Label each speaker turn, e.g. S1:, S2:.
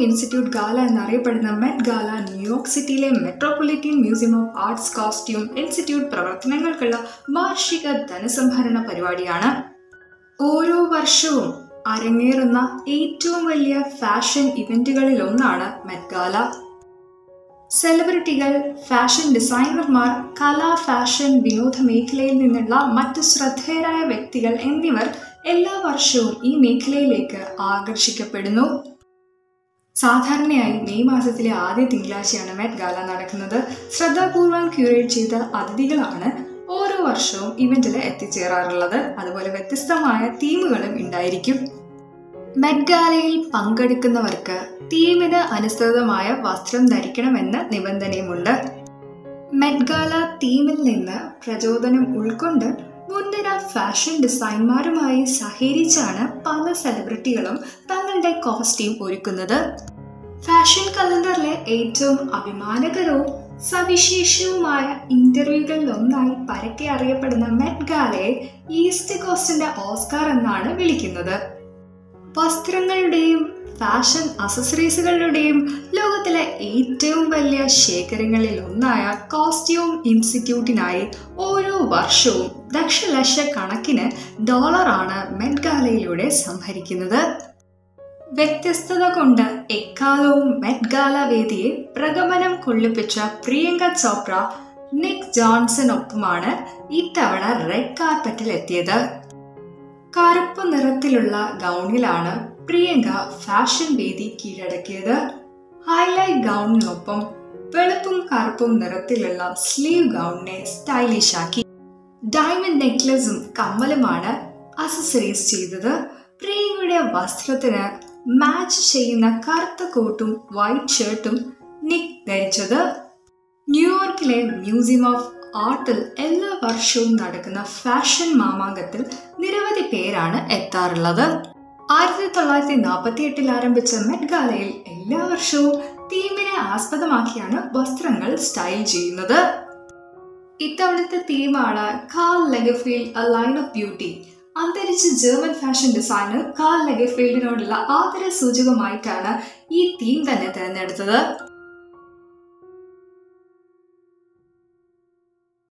S1: institute gala എന്നറിയപ്പെടുന്ന Met Gala New York സിറ്റിയിലെ Metropolitan Museum of Arts Costume Institute പ്രവർത്തനങ്ങൾക്കുള്ള വാർഷിക ധനസംഭരണ പരിപാടിയാണ് ഓരോ വർഷവും അരങ്ങേറുന്ന ഏറ്റവും വലിയ ഫാഷൻ ഇവന്റുകളിൽ ഒന്നാണ് മെറ്റ് ഗാല സെലിബ്രിറ്റികൾ ഫാഷൻ ഡിസൈനർമാർ കല ഫാഷൻ വിനോദ മേഖലയിൽ നിന്നുള്ള മറ്റ് ശ്രദ്ധേയരായ വ്യക്തികൾ എന്നിവർ എല്ലാ വർഷവും ഈ മേഖലയിലേക്ക് ആകർഷിക്കപ്പെടുന്നു സാധാരണയായി മെയ് മാസത്തിലെ ആദ്യ തിങ്കളാഴ്ചയാണ് മെറ്റ് ഗാല നടക്കുന്നത് ശ്രദ്ധാപൂർവം ക്യൂറേറ്റ് ചെയ്ത അതിഥികളാണ് ഓരോ വർഷവും ഇവന്റിൽ എത്തിച്ചേരാറുള്ളത് അതുപോലെ വ്യത്യസ്തമായ തീമുകളും ഉണ്ടായിരിക്കും മെറ്റ് ഗാലയിൽ പങ്കെടുക്കുന്നവർക്ക് തീമിന് അനുസൃതമായ വസ്ത്രം ധരിക്കണമെന്ന നിബന്ധനയുമുണ്ട് മെറ്റ് ഗാല തീമിൽ നിന്ന് പ്രചോദനം ഉൾക്കൊണ്ട് മുൻനിര ഫാഷൻ ഡിസൈൻമാരുമായി സഹകരിച്ചാണ് പല സെലിബ്രിറ്റികളും തങ്ങളുടെ കോസ്റ്റ്യൂം ഒരുക്കുന്നത് ഫാഷൻ കലണ്ടറിലെ ഏറ്റവും അഭിമാനകരവും സവിശേഷവുമായ ഇന്റർവ്യൂകളിൽ ഒന്നായി പരക്കെ അറിയപ്പെടുന്ന മെറ്റ് ഗാലയെ ഈസ്റ്റ് കോസ്റ്റിന്റെ ഓസ്കാർ എന്നാണ് വിളിക്കുന്നത് വസ്ത്രങ്ങളുടെയും ഫാഷൻ അസസറീസുകളുടെയും ലോകത്തിലെ ഏറ്റവും വലിയ ശേഖരങ്ങളിൽ ഒന്നായ കോസ്റ്റ്യൂം ഇൻസ്റ്റിറ്റ്യൂട്ടിനായി ഓരോ വർഷവും ദശലക്ഷക്കണക്കിന് ഡോളറാണ് മെറ്റ് ഗാലയിലൂടെ സംഭരിക്കുന്നത് വ്യത്യസ്തത കൊണ്ട് എക്കാലവും മെറ്റ് ഗാല വേദിയെ പ്രഗമനം കൊള്ളിപ്പിച്ച പ്രിയങ്ക ചോപ്ര നിക് ജോൺസണൊപ്പമാണ് ഇത്തവണ റെഡ് കാർപ്പറ്റിൽ എത്തിയത് കറുപ്പ് നിറത്തിലുള്ള ഗൗണിലാണ് പ്രിയങ്ക ഫാഷൻ വേദി കീഴടക്കിയത് ഹൈലൈറ്റ് ഗൗണിനൊപ്പം വെളുപ്പും കറുപ്പും നിറത്തിലുള്ള സ്ലീവ് ഗൗണിനെ സ്റ്റൈലിഷ് ആക്കി ഡയമണ്ട് നെക്ലസും കമ്മലുമാണ് അസസറീസ് ചെയ്തത് പ്രിയങ്കയുടെ വസ്ത്രത്തിന് മാച്ച് ചെയ്യുന്ന കറുത്ത കോട്ടും വൈറ്റ് ഷർട്ടും നിക് ധരിച്ചത് ന്യൂയോർക്കിലെ മ്യൂസിയം ഓഫ് ആർട്ടിൽ എല്ലാ വർഷവും നടക്കുന്ന ഫാഷൻ മാമാങ്കത്തിൽ നിരവധി പേരാണ് എത്താറുള്ളത് ആയിരത്തി തൊള്ളായിരത്തി നാൽപ്പത്തി എട്ടിൽ ആരംഭിച്ച മെറ്റ് ഗാലയിൽ എല്ലാ വർഷവും തീമിനെ ആസ്പദമാക്കിയാണ് വസ്ത്രങ്ങൾ സ്റ്റൈൽ ചെയ്യുന്നത് ഇത്തവണത്തെ തീമാണ് Karl Lagerfeld a line of beauty അന്തരിച്ച ജർമ്മൻ ഫാഷൻ ഡിസൈനർ കാൾ ലെഗഫീൽഡിനോടുള്ള ആദര സൂചകമായിട്ടാണ് ഈ തീം തന്നെ തിരഞ്ഞെടുത്തത്